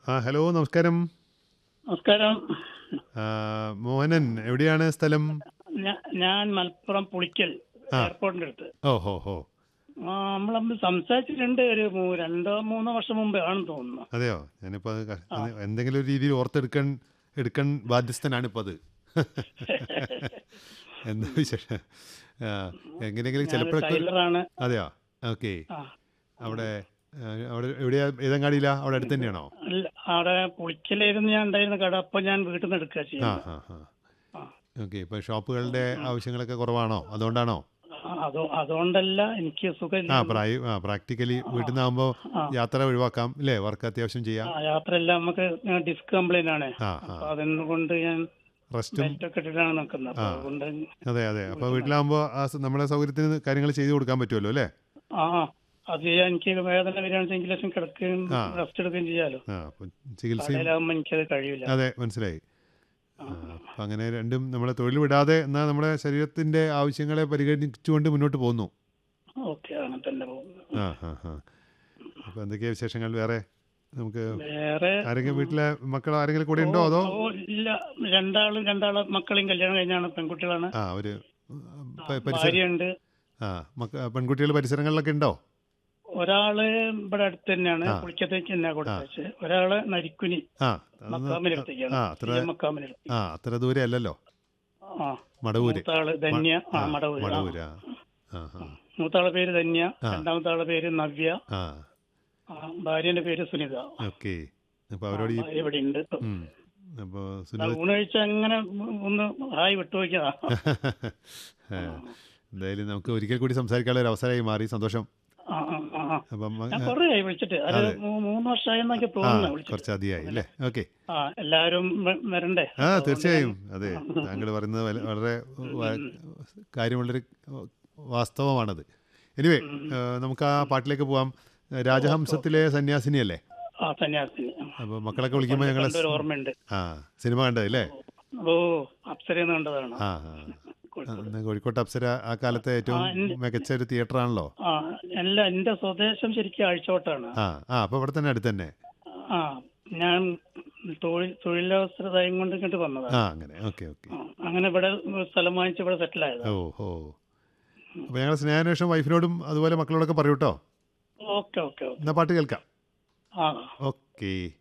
ആ ഹലോ നമസ്കാരം നമസ്കാരം ആ, മോഹനൻ എവിടെയാണ് സ്ഥലം ഞാ- ഞാൻ മലപ്പുറം പുളിക്കൽ ആ. എയർപോർട്ടിന്റെ അടുത്ത് ഓ ഹോ ഹോ ആ നമ്മൾ തമ്മിൽ സംസാരിച്ചിട്ടുണ്ട് ഒരു മൂ- രണ്ടോ മൂന്നോ വർഷം മുമ്പേ ആണെന്ന് തോന്നുന്നു അതെയോ ഞാനിപ്പോൾ അത് ക- അത് എന്തെങ്കിലും ഒരു രീതിയിൽ ഓർത്തെടുക്കാൻ എടുക്കാൻ ബാധ്യസ്ഥനാണിപ്പോൾ അത് എന്താ വിശേഷം ആ, എങ്ങനെയെങ്കിലും ഞാൻ ചിലപ്പോഴൊക്കെ ടൈലറാണ് അതെയോ ഓക്കെ ആ. അവിടെ ആ, അവിടെ എവിടെയാ ഏതങ്ങാടിയിലാ അവിടെ അടുത്ത് തന്നെയാണോ അല്ല അവിടെ പുളിക്കലായിരുന്നു ഞാൻ ഉണ്ടായിരുന്ന കട അപ്പൊ ഞാൻ വീട്ടിൽ നിന്ന് എടുക്കുക ആ ചെയ്യുന്നത് ആ ആ ആ. ഓക്കെ ഇപ്പോൾ ഷോപ്പുകളുടെ ആവശ്യങ്ങളൊക്കെ കുറവാണോ അതുകൊണ്ടാണോ ആ, അതോ അതുകൊണ്ടല്ല എനിക്ക് ആ സുഖമില്ല പ്രായ ആ പ്രാക്ടിക്കലി വീട്ടിൽ നിന്നാകുമ്പോൾ ആ. യാത്ര ഒഴിവാക്കാം അല്ലേ വർക്ക് അത്യാവശ്യം ചെയ്യാം ആ, യാത്രയെല്ലാം നമുക്ക് ഡിസ്ക് കംപ്ലൈന്റ് ആണ് ആ ആ അപ്പൊ അതുകൊണ്ട് ഞാൻ റെസ്റ്റും ബെൽറ്റ് ഒക്കെ ഇട്ടിട്ടാണ് നിൽക്കുന്നത് അപ്പൊ ആ. അതുകൊണ്ട് അതെ അതെ അപ്പോൾ വീട്ടിലാകുമ്പോൾ ആ സ- നമ്മുടെ സൗകര്യത്തിന് കാര്യങ്ങൾ ചെയ്തു കൊടുക്കാൻ പറ്റുമല്ലോ അല്ലേ ആ ആ. അത് ചെയ്യാൻ എനിക്ക് വേദന വരികയാണെങ്കിൽ ലക്ഷം കിടക്കുകയും ആ. റെസ്റ്റ് എടുക്കുകയും ചെയ്യാലോ ആ അപ്പം ചികിത്സയും കടയിലാകുമ്പോൾ എനിക്കത് കഴിയില്ല അതെ മനസ്സിലായി അപ്പം അങ്ങനെ രണ്ടും നമ്മളെ തൊഴിൽ വിടാതെ എന്നാൽ നമ്മുടെ ശരീരത്തിൻ്റെ ആവശ്യങ്ങളെ പരിഗണിച്ചുകൊണ്ട് മുന്നോട്ട് പോകുന്നു ഓക്കെ അങ്ങനെ തന്നെ പോകുന്നു ആ ആ ആ അപ്പോൾ എന്തൊക്കെയാ വിശേഷങ്ങൾ വേറെ നമുക്ക് വേറെ ആരെങ്കിലും വീട്ടിലെ മക്കൾ ആരെങ്കിലും കൂടെ ഉണ്ടോ അതോ ഓ, ഇല്ല രണ്ടാളും രണ്ടാളെ മക്കളെയും കല്യാണം കഴിഞ്ഞാണ് പെൺകുട്ടികളാണ് ആ ഒരു പ- പരിസര ഭാര്യയുണ്ട് ആ മക്ക പെൺകുട്ടികൾ പരിസരങ്ങളിലൊക്കെ ഉണ്ടോ ഒരാള് ഇവിടെ അടുത്ത് തന്നെയാണ് ആ. പുളിക്കത്തേക്ക് തന്നെ കൊടുത്തത് ഒരാള് നരിക്കുനി ആ അതൊന്ന് മക്കാമിനടുത്തേക്കാണ് ആ അത്ര മക്കാമിനടുത്ത് ആ അത്ര ദൂരെ അല്ലല്ലോ ആ മടവൂര് മൂത്താള് ധന്യ ആ ആ, മടവൂര് ആ. മടവൂര് ആ ആ ആ മൂത്താളെ പേര് ധന്യ ആ. രണ്ടാമത്തെ ആളെ പേര് നവ്യ ആ ആ, ഭാര്യന്റെ പേര് സുനിത ഓക്കെ അപ്പോൾ അവരോട് ഈ ഭാര്യ ഇവിടെ ഉണ്ട് അപ്പോൾ സുനിത ഊണ് കഴിച്ച അങ്ങനെ ഒന്ന് ഹായ് വിട്ടുപോയിക്കാ ആ, എന്തായാലും നമുക്ക് ഒരിക്കൽ കൂടി സംസാരിക്കാനുള്ള ഒരു അവസരമായി മാറി സന്തോഷം ആ ആ ആ, ആ അപ്പം ഞാൻ കുറേ ആയി വിളിച്ചിട്ട് അത് മൂ- മൂന്ന് വർഷമായി എന്നൊക്കെ ആ തോന്നുന്നു വിളിച്ചിട്ട് കുറച്ച് അധികമായി അല്ലേ ഓക്കെ ആ എല്ലാരും വ- വരണ്ടേ ആ തീർച്ചയായും അതെ താങ്കൾ പറയുന്നത് വല- വളരെ വ- കാര്യമുള്ളൊരു വാസ്തവമാണത് എനിവേ നമുക്ക് ആ പാട്ടിലേക്ക് പോവാം രാജഹംസത്തിലെ സന്യാസിനിയല്ലേ ആ സന്യാസിനി അപ്പോൾ മക്കളൊക്കെ വിളിക്കുമ്പോൾ ഞങ്ങളെ കണ്ടൊരു ഓർമ്മയുണ്ട് ആ സിനിമ കണ്ടതല്ലേ ഓ അപ്സരന്ന് കണ്ടതാണ് ആ ആ അന്ന് കോഴിക്കോട്ട് അപ്സര ആ കാലത്തെ ഏറ്റവും മികച്ച ഒരു തിയേറ്റർ ആണല്ലോ ആ അല്ല എന്റെ സ്വദേശം ശരിക്കും ആഴ്ചവട്ടാണ് ആ ആ അപ്പോൾ ഇവിടെ തന്നെ അടുത്ത് തന്നെ ആ ഞാൻ തൊഴിൽ തൊഴിലവസരതായും കൊണ്ട് ഇങ്ങോട്ട് വന്നതാണ് ആ അങ്ങനെ ഓക്കെ ഓക്കെ ആ, അങ്ങനെ ഇവിടെ സ്ഥലം വാങ്ങിച്ച് ഇവിടെ സെറ്റിൽ ആയത് ഓ ഓ അപ്പോൾ ഞങ്ങൾ സ്നേഹാന്വേഷണം വൈഫിനോടും അതുപോലെ മക്കളോടൊക്കെ പറയൂട്ടോ ഓക്കെ ഓക്കെ ഓക്കെ എന്നാൽ പാട്ട് കേൾക്കാം ആ ഓക്കേ